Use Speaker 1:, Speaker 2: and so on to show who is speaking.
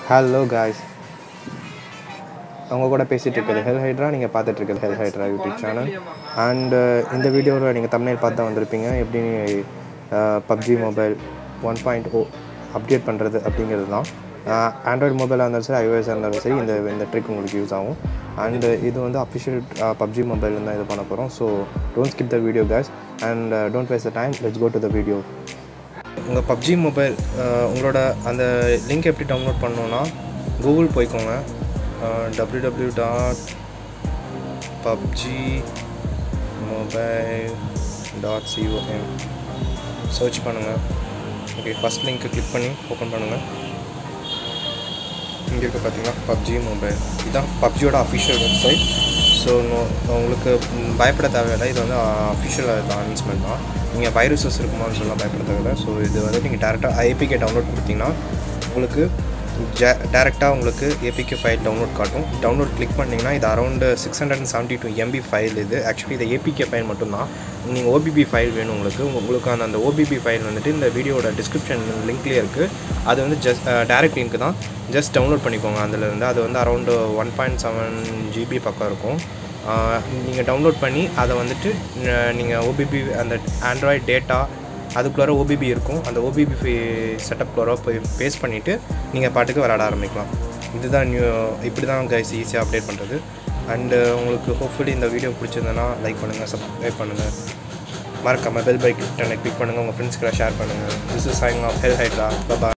Speaker 1: hello guys அவங்க கூட பேசிகிட்டு இருக்கிறது ஹெல் ஹைட்ரா நீங்கள் பார்த்துட்டு இருக்கிறது Hell Hydra YouTube channel and இந்த வீடியோவில் நீங்கள் தமிழ் பார்த்து தான் வந்திருப்பீங்க எப்படி PUBG mobile one point O update பண்ணுறது அப்படிங்கிறது தான் ஆண்ட்ராய்டு மொபைலாக இருந்தாலும் சரி ஐஓஎஸ் இருந்தாலும் சரி இந்த இந்த ட்ரிக் உங்களுக்கு யூஸ் ஆகும் அண்டு இது வந்து அஃபிஷியல் பப்ஜி மொபைல் தான் இது பண்ண போகிறோம் so don't skip the video cause and don't waste the time let's go to the video உங்கள் பப்ஜி மொபைல் உங்களோட அந்த லிங்க் எப்படி டவுன்லோட் பண்ணணுன்னா கூகுள் போய்க்கோங்க W W dot PUBG mobile dot com search பண்ணுங்கள் ஓகே ஃபஸ்ட் லிங்க்கை click பண்ணி open பண்ணுங்கள் இங்கே இருக்க பார்த்தீங்கன்னா பப்ஜி மொபைல் இதுதான் பப்ஜியோட அஃபிஷியல் வெப்சைட் ஸோ உங்களுக்கு ம், பயப்பட தேவையில்லை இது வந்து அஃபிஷியல் அனௌன்ஸ்மெண்ட் தான் நீங்கள் வைரஸஸ் இருக்குமான்னு சொல்லலாம் பயப்பட தேவையில்லை ஸோ இது வந்து நீங்கள் டேரெக்டாக ஐபிகே டவுன்லோட் கொடுத்தீங்கன்னா உங்களுக்கு ஜே டேரெக்டாக உங்களுக்கு ஏபிகே ஃபைல் டவுன்லோட் காட்டும் டவுன்லோட் கிளிக் பண்ணிங்கன்னா இது around six hundred and seventy two MB file இது ஆக்சுவலி இது ஏபிகே ஃபைல் மட்டும்தான் நீங்கள் ஓபிபி ஃபைல் வேணும் உங்களுக்கு உங்களுக்கு அந்த அந்த ஓபிபி ஃபைல் வந்துட்டு இந்த வீடியோட டிஸ்கிரிப்ஷன் லிங்க்லேயே இருக்குது அது வந்து ஜஸ்ட் டேரக்ட் லிங்க் தான் ஜஸ்ட் டவுன்லோட் பண்ணிக்கோங்க அதுலேருந்து அது வந்து around one point seven GB பக்கம் இருக்கும் நீங்கள் டவுன்லோட் பண்ணி அதை வந்துட்டு நீங்கள் ஓபிபி அந்த ஆண்ட்ராய்ட் டேட்டா அதுக்குள்ளார ஓபிபி இருக்கும் அந்த ஓபிபி செட்டப்குள்ளார போய் பேஸ்ட் பண்ணிவிட்டு நீங்கள் பாட்டுக்கு விளாட ஆரம்பிக்கலாம் இதுதான் நியூ இப்படி தான் கைஸ் ஈஸியாக அப்டேட் பண்ணுறது அண்டு உங்களுக்கு ஹோப்ஃபுல்லி இந்த வீடியோ பிடிச்சிருந்ததுன்னா லைக் பண்ணுங்கள் சப்ஸ்கிரைப் பண்ணுங்கள் மறக்காமல் பெல் பைக் பட்டனை கிளிக் பண்ணுங்கள் உங்கள் ஃப்ரெண்ட்ஸ்க்கெல்லாம் ஷேர் பண்ணுங்கள் this is signing off Hell Hydra பபா